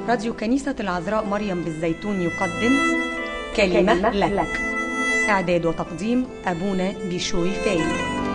راديو كنيسة العذراء مريم بالزيتون يقدم كلمة, كلمة لك. لك إعداد وتقديم أبونا بيشوي فايد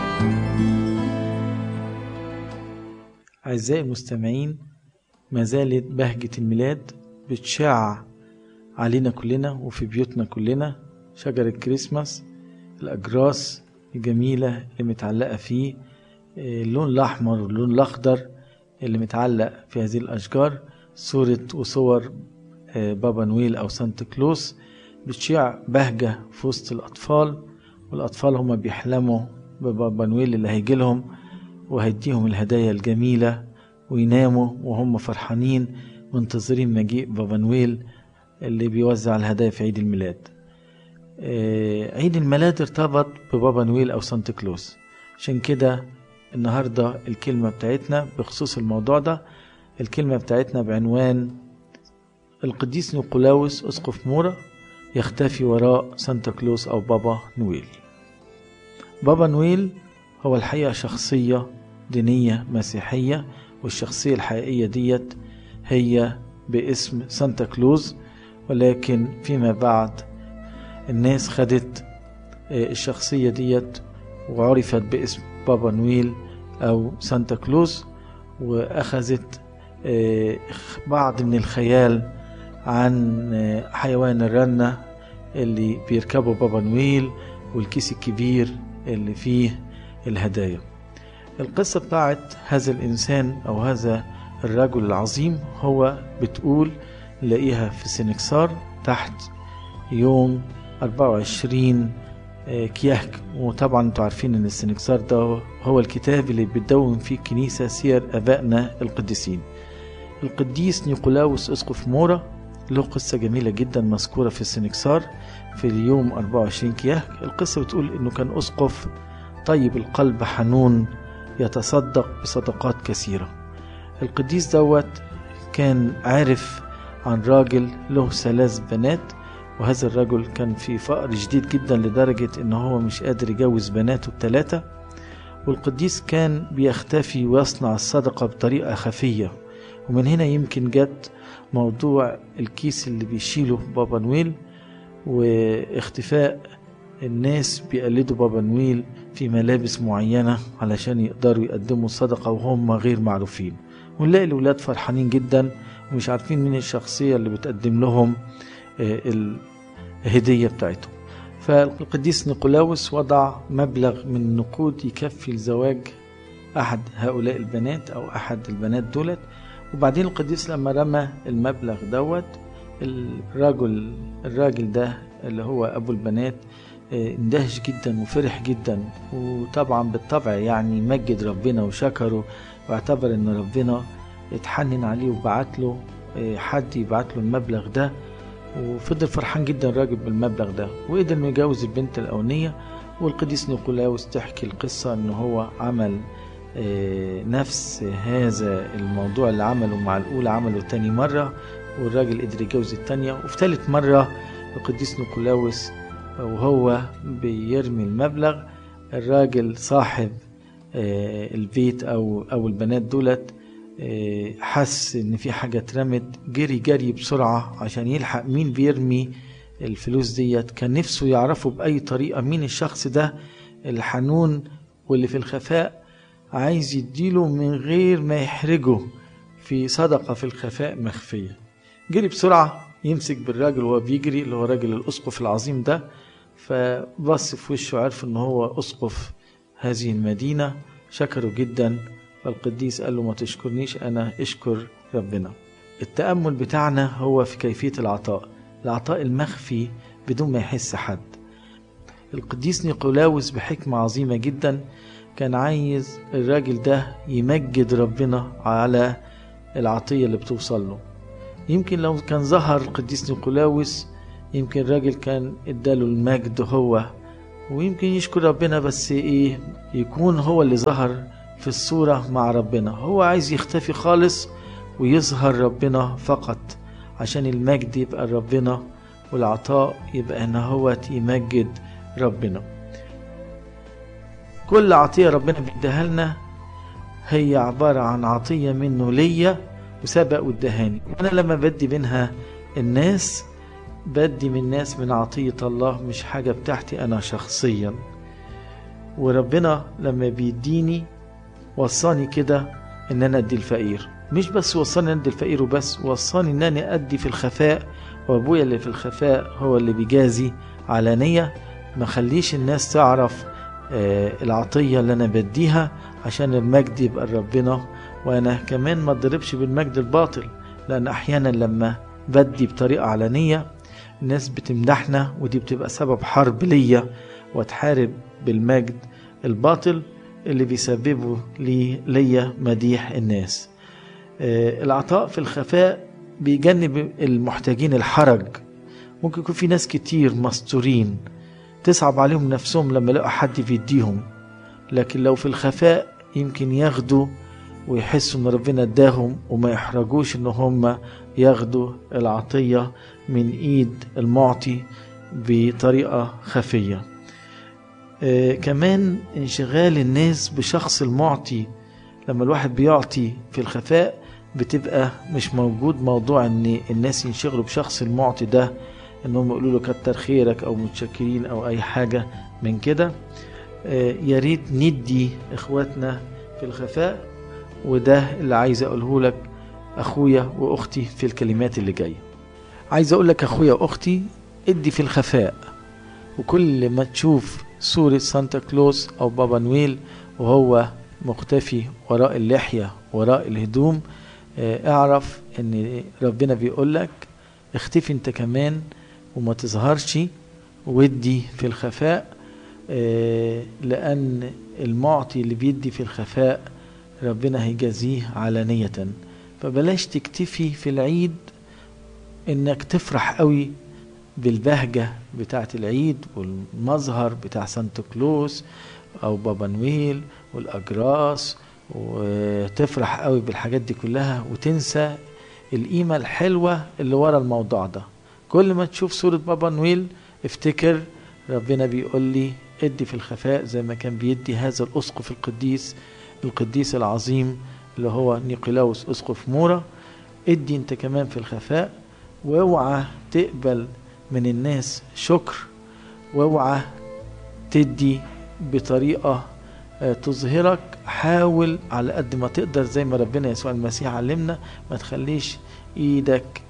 أعزائي المستمعين ما زالت بهجة الميلاد بتشع علينا كلنا وفي بيوتنا كلنا شجر الكريسماس الأجراس الجميلة اللي متعلقة فيه اللون الأحمر واللون الأخضر اللي متعلق في هذه الأشجار صورة وصور بابا نويل أو سانتا كلوس بتشيع بهجة في وسط الأطفال والأطفال هما بيحلموا ببابا نويل اللي هيجيلهم وهيديهم الهدايا الجميلة ويناموا وهم فرحانين منتظرين مجيء بابا نويل اللي بيوزع الهدايا في عيد الميلاد عيد الميلاد ارتبط ببابا نويل أو سانتا كلوس عشان كده النهاردة الكلمة بتاعتنا بخصوص الموضوع ده الكلمة بتاعتنا بعنوان القديس نيقولاوس أسقف مورا يختفي وراء سانتا كلوس أو بابا نويل بابا نويل هو الحقيقة شخصية دينية مسيحية والشخصية الحقيقية ديت هي باسم سانتا كلوز ولكن فيما بعد الناس خدت الشخصية ديت وعرفت باسم بابا نويل أو سانتا كلوز وأخذت بعض من الخيال عن حيوان الرنة اللي بيركبه بابا نويل والكيس الكبير اللي فيه الهدايا القصة بتاعت هذا الإنسان أو هذا الرجل العظيم هو بتقول نلاقيها في سنكسار تحت يوم 24 كياك وطبعا انتوا عارفين ان السنكسار ده هو الكتاب اللي بتدون فيه الكنيسة سير أبائنا القديسين القديس نيقولاوس أسقف مورا له قصة جميلة جدا مذكورة في السنكسار في اليوم 24 كياك القصة بتقول انه كان أسقف طيب القلب حنون يتصدق بصدقات كثيرة القديس دوت كان عارف عن راجل له ثلاث بنات وهذا الرجل كان في فقر شديد جدا لدرجة ان هو مش قادر يجوز بناته الثلاثة والقديس كان بيختفي ويصنع الصدقة بطريقة خفية ومن هنا يمكن جت موضوع الكيس اللي بيشيله بابا نويل واختفاء الناس بيقلدوا بابا نويل في ملابس معينة علشان يقدروا يقدموا صدقة وهم غير معروفين ونلاقي الولاد فرحانين جدا ومش عارفين مين الشخصية اللي بتقدم لهم الهدية بتاعتهم فالقديس نيقولاوس وضع مبلغ من النقود يكفي لزواج أحد هؤلاء البنات أو أحد البنات دولت وبعدين القديس لما رمى المبلغ دوت الراجل الراجل ده اللي هو أبو البنات اندهش جدا وفرح جدا وطبعا بالطبع يعني مجد ربنا وشكره واعتبر ان ربنا اتحنن عليه وبعت له حد يبعت له المبلغ ده وفضل فرحان جدا الراجل بالمبلغ ده وقدر انه يجوز البنت الاولانيه والقديس نيقولاوس تحكي القصه ان هو عمل نفس هذا الموضوع اللي عمله مع الاولى عمله تاني مره والراجل قدر يجوز التانيه وفي ثالث مره القديس نيقولاوس وهو بيرمي المبلغ الراجل صاحب البيت او او البنات دولت حس ان في حاجه اترمت جري جري بسرعه عشان يلحق مين بيرمي الفلوس ديت كان نفسه يعرفه باي طريقه مين الشخص ده الحنون واللي في الخفاء عايز يديله من غير ما يحرجه في صدقه في الخفاء مخفيه جري بسرعه يمسك بالراجل وهو بيجري اللي هو راجل الاسقف العظيم ده فبص في وشه عرف ان هو اسقف هذه المدينه شكره جدا فالقديس قال له ما تشكرنيش انا اشكر ربنا التامل بتاعنا هو في كيفيه العطاء العطاء المخفي بدون ما يحس حد القديس نيقولاوس بحكمه عظيمه جدا كان عايز الراجل ده يمجد ربنا على العطيه اللي بتوصل له يمكن لو كان ظهر القديس نيقولاوس يمكن الراجل كان اداله المجد هو ويمكن يشكر ربنا بس ايه يكون هو اللي ظهر في الصورة مع ربنا هو عايز يختفي خالص ويظهر ربنا فقط عشان المجد يبقى ربنا والعطاء يبقى ان هو يمجد ربنا كل عطية ربنا بيديها لنا هي عبارة عن عطية منه ليا وسبق وادهاني أنا لما بدي منها الناس بدي من الناس من عطية الله مش حاجة بتاعتي أنا شخصيا وربنا لما بيديني وصاني كده ان انا ادي الفقير مش بس وصاني ادي الفقير وبس وصاني ان انا ادي في الخفاء وابويا اللي في الخفاء هو اللي بيجازي علانية ما خليش الناس تعرف آه العطية اللي انا بديها عشان المجد يبقى لربنا وانا كمان ما اتضربش بالمجد الباطل لان احيانا لما بدي بطريقة علنية الناس بتمدحنا ودي بتبقى سبب حرب ليا وتحارب بالمجد الباطل اللي بيسببه لي ليا مديح الناس آه العطاء في الخفاء بيجنب المحتاجين الحرج ممكن يكون في ناس كتير مستورين تصعب عليهم نفسهم لما يلاقوا حد بيديهم لكن لو في الخفاء يمكن ياخدوا ويحسوا ان ربنا اداهم وما يحرجوش ان هم ياخدوا العطية من ايد المعطي بطريقة خفيه آه كمان انشغال الناس بشخص المعطي لما الواحد بيعطي في الخفاء بتبقى مش موجود موضوع ان الناس ينشغلوا بشخص المعطي ده انهم يقولوا له كتر خيرك او متشكرين او اي حاجة من كده آه يا ريت ندي اخواتنا في الخفاء وده اللي عايز اقوله لك اخويا واختي في الكلمات اللي جايه عايز اقول لك اخويا واختي ادي في الخفاء وكل ما تشوف صورة سانتا كلوز أو بابا نويل وهو مختفي وراء اللحية وراء الهدوم اعرف ان ربنا بيقول لك اختفي انت كمان وما تظهرش ودي في الخفاء لأن المعطي اللي بيدي في الخفاء ربنا هيجازيه علانية فبلاش تكتفي في العيد انك تفرح قوي بالبهجة بتاعة العيد والمظهر بتاع سانتا كلوس أو بابا نويل والأجراس وتفرح قوي بالحاجات دي كلها وتنسى القيمة الحلوة اللي ورا الموضوع ده كل ما تشوف صورة بابا نويل افتكر ربنا بيقول لي ادي في الخفاء زي ما كان بيدي هذا الأسقف القديس القديس العظيم اللي هو نيقولاوس أسقف مورا ادي انت كمان في الخفاء واوعى تقبل من الناس شكر واوعى تدي بطريقة تظهرك حاول على قد ما تقدر زي ما ربنا يسوع المسيح علمنا ما تخليش ايدك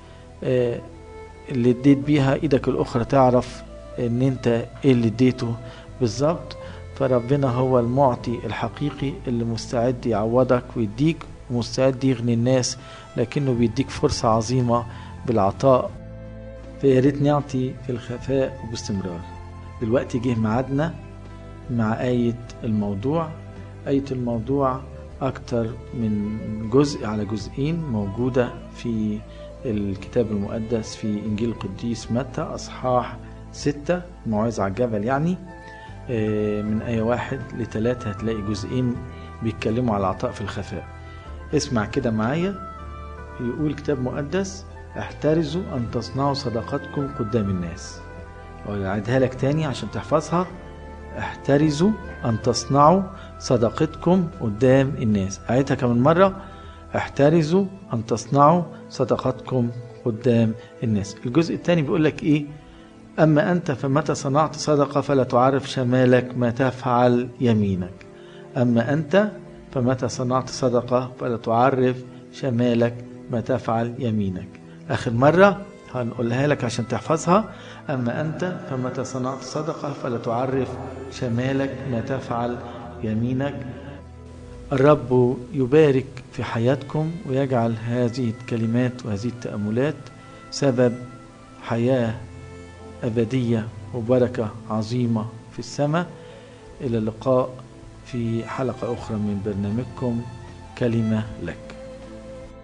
اللي اديت بيها ايدك الاخرى تعرف ان انت ايه اللي اديته بالظبط فربنا هو المعطي الحقيقي اللي مستعد يعوضك ويديك ومستعد يغني الناس لكنه بيديك فرصة عظيمة بالعطاء فيا ريت نعطي في الخفاء وباستمرار دلوقتي جه ميعادنا مع آية الموضوع آية الموضوع أكتر من جزء على جزئين موجودة في الكتاب المقدس في إنجيل القديس متى أصحاح ستة موعظة على الجبل يعني من آية واحد لتلاتة هتلاقي جزئين بيتكلموا على العطاء في الخفاء اسمع كده معايا يقول كتاب مقدس احترزوا أن تصنعوا صدقاتكم قدام الناس أعيدها لك تاني عشان تحفظها احترزوا أن تصنعوا صدقتكم قدام الناس أعيدها كمان مرة احترزوا أن تصنعوا صدقاتكم قدام الناس الجزء الثاني بيقول لك إيه أما أنت فمتى صنعت صدقة فلا تعرف شمالك ما تفعل يمينك أما أنت فمتى صنعت صدقة فلا تعرف شمالك ما تفعل يمينك آخر مرة هنقولها لك عشان تحفظها أما أنت فمتى صنعت صدقة فلا تعرف شمالك ما تفعل يمينك الرب يبارك في حياتكم ويجعل هذه الكلمات وهذه التأملات سبب حياة أبدية وبركة عظيمة في السماء إلى اللقاء في حلقة أخرى من برنامجكم كلمة لك